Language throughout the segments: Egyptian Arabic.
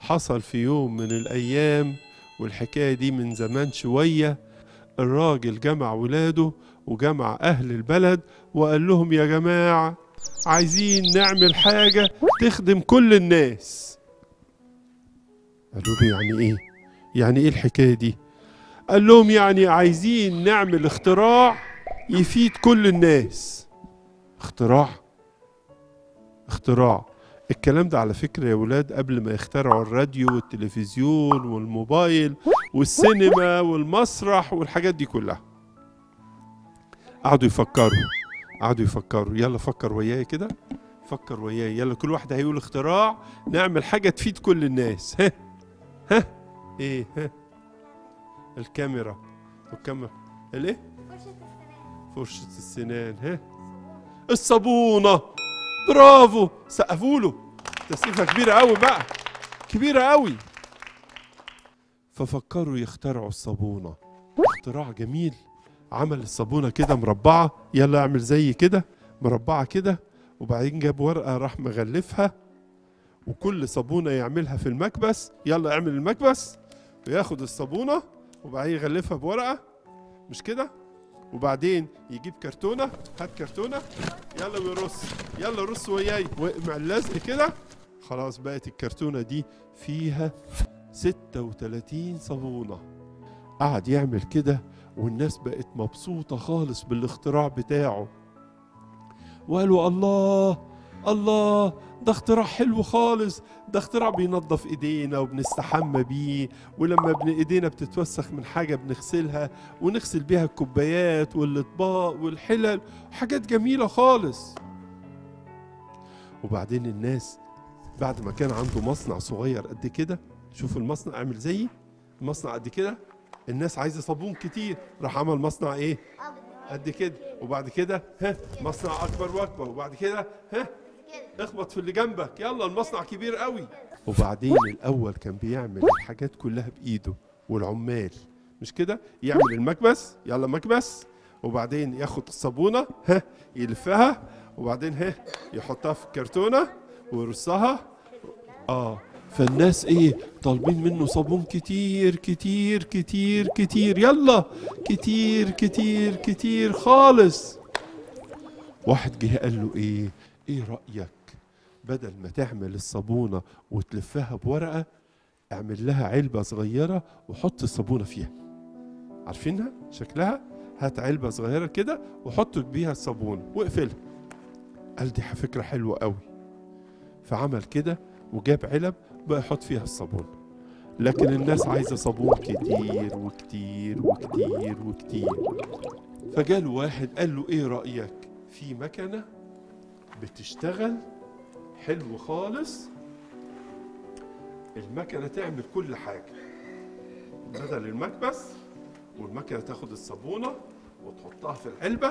حصل في يوم من الأيام والحكاية دي من زمان شوية الراجل جمع ولاده وجمع أهل البلد وقال لهم يا جماعة عايزين نعمل حاجة تخدم كل الناس قالوا له يعني إيه؟ يعني إيه الحكاية دي؟ قال لهم يعني عايزين نعمل اختراع يفيد كل الناس اختراع اختراع الكلام ده على فكرة يا ولاد قبل ما يخترعوا الراديو والتلفزيون والموبايل والسينما والمسرح والحاجات دي كلها قعدوا يفكروا قعدوا يفكروا يلا فكر وياي كده فكر وياي يلا كل واحد هيقول اختراع نعمل حاجة تفيد كل الناس ها ها ايه ها الكاميرا والكاميرا الايه فرشة السنان ها الصابونة برافو سقفوا له تسقيفة كبيرة قوي بقى كبيرة قوي ففكروا يخترعوا الصابونة اختراع جميل عمل الصابونة كده مربعة يلا اعمل زي كده مربعة كده وبعدين جاب ورقة راح مغلفها وكل صابونة يعملها في المكبس يلا اعمل المكبس وياخد الصابونة وبعدين يغلفها بورقة مش كده وبعدين يجيب كرتونة هات كرتونة يلا ويرص يلا رص وياي ومع اللزق كده خلاص بقت الكرتونة دي فيها 36 صابونة قعد يعمل كده والناس بقت مبسوطة خالص بالاختراع بتاعه وقالوا الله الله ده اختراع حلو خالص ده اختراع بينظف ايدينا وبنستحمى بيه ولما ابن ايدينا بتتوسخ من حاجة بنغسلها ونغسل بيها الكوبايات والاطباق والحلل حاجات جميلة خالص وبعدين الناس بعد ما كان عنده مصنع صغير قد كده شوف المصنع عامل زيي المصنع قد كده الناس عايزة صابون كتير راح عمل مصنع ايه قد كده وبعد كده ها مصنع اكبر واكبر وبعد كده ها اخبط في اللي جنبك يلا المصنع كبير قوي وبعدين الاول كان بيعمل الحاجات كلها بايده والعمال مش كده يعمل المكبس يلا مكبس وبعدين ياخد الصابونه ها يلفها وبعدين ها يحطها في الكرتونه ويرصها اه فالناس ايه طالبين منه صابون كتير كتير كتير كتير يلا كتير كتير كتير خالص واحد جه قال له ايه ايه رأيك بدل ما تعمل الصابونة وتلفها بورقة اعمل لها علبة صغيرة وحط الصابونة فيها عارفينها شكلها هات علبة صغيرة كده وحط بيها الصابونة واقفلها قال دي فكرة حلوة قوي فعمل كده وجاب علب بقى يحط فيها الصابون لكن الناس عايزة صابون كتير وكتير وكتير وكتير فجاله واحد قال له ايه رأيك في مكنة بتشتغل حلو خالص المكنة تعمل كل حاجة بدل المكبس والمكنة تاخد الصابونة وتحطها في العلبة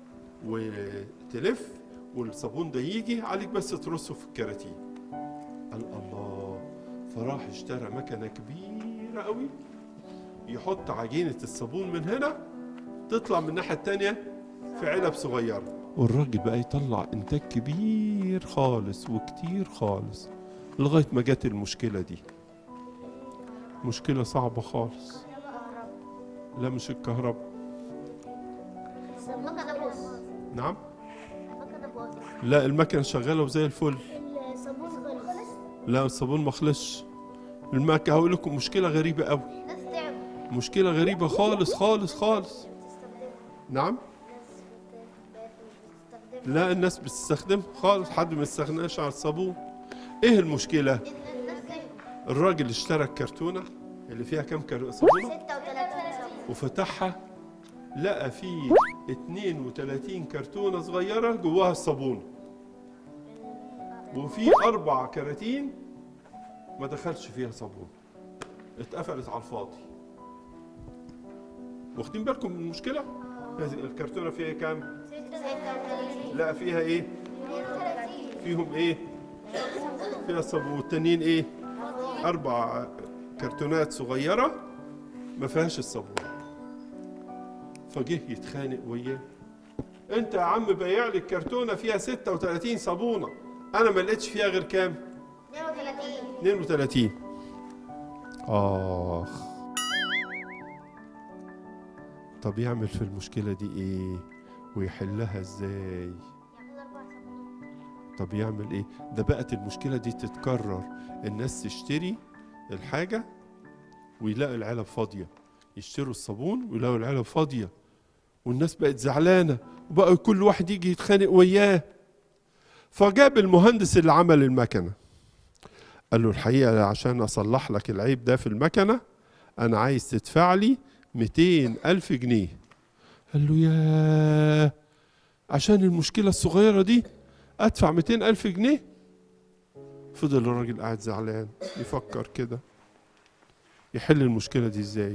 وتلف والصابون ده يجي عليك بس ترصه في الكراتين قال الله فراح اشترى مكنة كبيرة قوي يحط عجينة الصابون من هنا تطلع من الناحية التانية في علب صغيرة والراجل بقى يطلع إنتاج كبير خالص وكتير خالص لغاية ما جت المشكلة دي مشكلة صعبة خالص لا مش الكهرباء المكنة باظ نعم المكنة باظ لا المكنة شغالة وزي الفل الصابون خلص لا الصابون ما خلصش المكنة هقول لكم مشكلة غريبة قوي ناس تعبوا مشكلة غريبة خالص خالص خالص نعم لا الناس بتستخدم خالص حد ما يستغناش عن الصابون ايه المشكلة الناس تعبوا الراجل اشترى الكرتونة اللي فيها كام كر- صابونة 36 صابون وفتحها لقى فيه 32 كرتونة صغيرة جواها الصابون وفي أربع كراتين ما دخلش فيها صابون اتقفلت على الفاضي واخدين بالكم من المشكلة؟ هذه الكرتونة فيها كام؟ 36 لا فيها ايه؟ 32 فيهم ايه؟ فيها الصابون والتانيين ايه؟ أربع كرتونات صغيرة ما فيهاش الصابون فجه يتخانق وياه انت يا عم بايع لي الكرتونه فيها 36 صابونه انا ما لقيتش فيها غير كام 32 32 آخ طب يعمل في المشكلة دي إيه ويحلها إزاي يعمل أربع صابونات طب يعمل إيه ده بقت المشكلة دي تتكرر الناس تشتري الحاجة ويلاقوا العلب فاضية يشتروا الصابون ويلاقوا العلب فاضية والناس بقت زعلانة وبقى كل واحد يجي يتخانق وياه فجاب المهندس اللي عمل المكنة قال له الحقيقة عشان أصلح لك العيب ده في المكنة أنا عايز تدفع لي 200 ألف جنيه قال له ياه عشان المشكلة الصغيرة دي أدفع 200 ألف جنيه فضل الراجل قاعد زعلان يفكر كده يحل المشكلة دي ازاي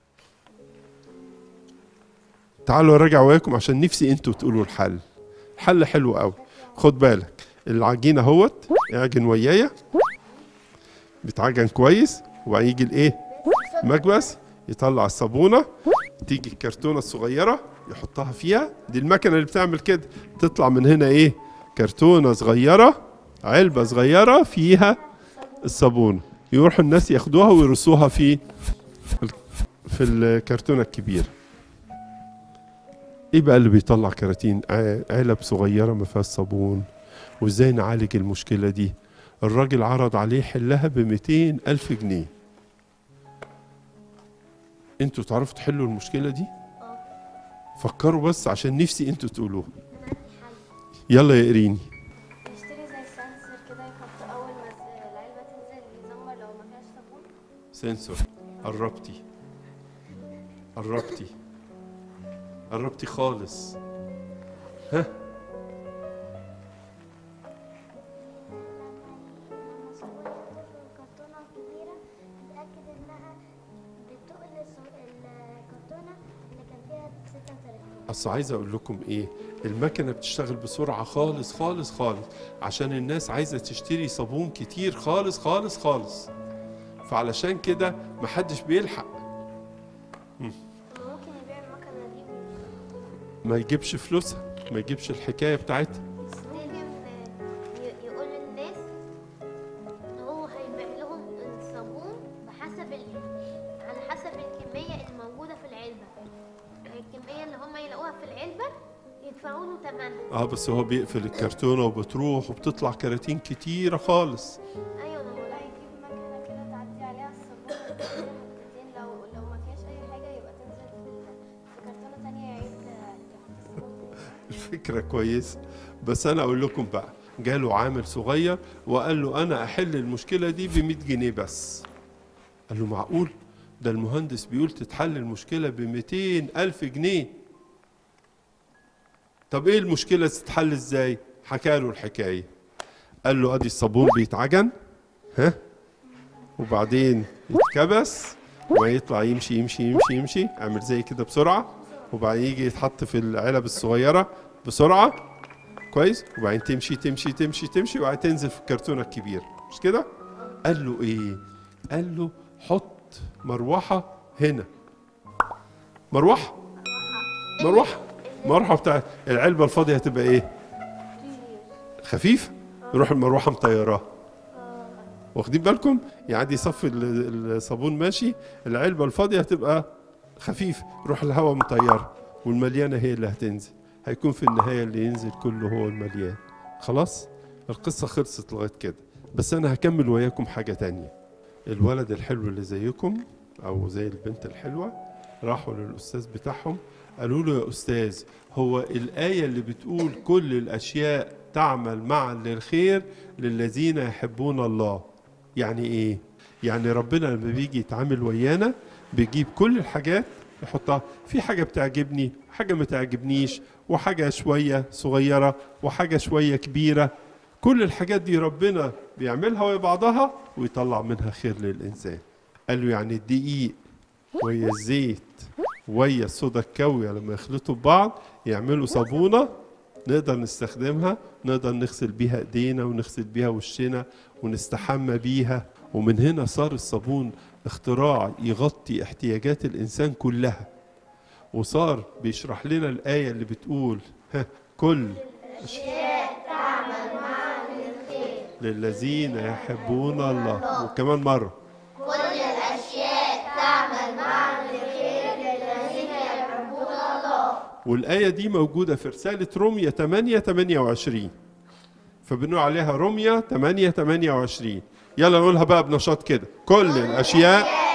تعالوا اراجع وياكم عشان نفسي انتوا تقولوا الحل الحل حلو قوي خد بالك العجينة اهوت اعجن ويايا بيتعجن كويس وبعدين يجي الايه مكبس يطلع الصابونة تيجي الكرتونة الصغيرة يحطها فيها دي المكنة اللي بتعمل كده تطلع من هنا ايه كرتونة صغيرة علبة صغيرة فيها الصابونة يروح الناس ياخدوها ويرصوها في في الكرتونة الكبيرة ايه بقى اللي بيطلع كراتين ع- علب صغيرة ما فيهاش صابون وازاي نعالج المشكلة دي الراجل عرض عليه حلها ب 200 ألف جنيه انتوا تعرفوا تحلوا المشكلة دي فكروا بس عشان نفسي انتوا تقولوها أنا عندي حل يلا يا قريني يشتري زي سنسور كده يحط أول ما العلبة تنزل يزمر لو ما فيهاش صابون سنسور قربتي قربتي قربتي خالص ها لما صابون يحط في الكرتونة الكبيرة تتأكد إنها بتقل الصو- الكرتونة اللي كان فيها 36 اصل عايز اقول لكم ايه المكنه بتشتغل بسرعه خالص خالص خالص عشان الناس عايزه تشتري صابون كتير خالص خالص خالص فعلشان كده محدش بيلحق ممكن يبيع المكنة دي ما يجيبش فلوسها ما يجيبش الحكايه بتاعتها يستلم ي- يقول للناس ان هو هيبيع لهم الصابون بحسب ال... على حسب الكمية الموجودة في العلبة الكمية اللي هم يلاقوها في العلبة يدفعوا له ثمنها اه بس هو بيقفل الكرتونه وبتروح وبتطلع كراتين كتيره خالص ايوه انا بقول هيجيب مكنة كده تعدي عليها الصابون وتديها حتتين لو لو ما فيهاش اي حاجة يبقى تنزل في ال- في كرتونة تانية يعيد تحط الصابون الفكرة كويسة بس أنا أقول لكم بقى جاله عامل صغير وقال له أنا أحل المشكلة دي ب 100 جنيه بس قال له معقول ده المهندس بيقول تتحل المشكلة ب 200 ألف جنيه طب إيه المشكلة تتحل إزاي حكى له الحكاية قال له أدي الصابون بيتعجن ها وبعدين يتكبس ويطلع يمشي يمشي يمشي يمشي اعمل زي كده بسرعة وبعدين يجي يتحط في العلب الصغيرة بسرعة كويس وبعدين تمشي تمشي تمشي تمشي وبعدين تنزل في الكرتونة الكبيرة مش كده؟ قال له ايه؟ قال له حط مروحة هنا مروحة مروحة مروحة بتاع العلبة الفاضية هتبقى ايه؟ خفيف يروح المروحة مطيراها واخدين بالكم؟ يعني يصفي ال- الصابون ماشي العلبة الفاضية هتبقى خفيف روح الهواء مطيرة والمليانة هي اللي هتنزل هيكون في النهاية اللي ينزل كله هو المليان خلاص القصة خلصت لغاية كده بس أنا هكمل وياكم حاجة تانية الولد الحلو اللي زيكم أو زي البنت الحلوة راحوا للأستاذ بتاعهم قالوا له يا أستاذ هو الآية اللي بتقول كل الأشياء تعمل معا للخير للذين يحبون الله يعني إيه؟ يعني ربنا لما بيجي يتعامل ويانا بيجيب كل الحاجات يحطها في حاجة بتعجبني حاجة ما تعجبنيش وحاجة شوية صغيرة وحاجة شوية كبيرة كل الحاجات دي ربنا بيعملها ويا بعضها ويطلع منها خير للإنسان قال له يعني الدقيق ويا الزيت ويا الصودا الكاوية لما يخلطوا ببعض يعملوا صابونة نقدر نستخدمها نقدر نغسل بيها ايدينا ونغسل بيها وشنا ونستحمى بيها ومن هنا صار الصابون اختراع يغطي احتياجات الإنسان كلها وصار بيشرح لنا الآية اللي بتقول ها كل للذين يحبون الله وكمان مرة كل الأشياء والآية دي موجودة في رسالة رومية 8 28 فبنقول عليها رومية 8 28 يلا نقولها بقى بنشاط كده كل الأشياء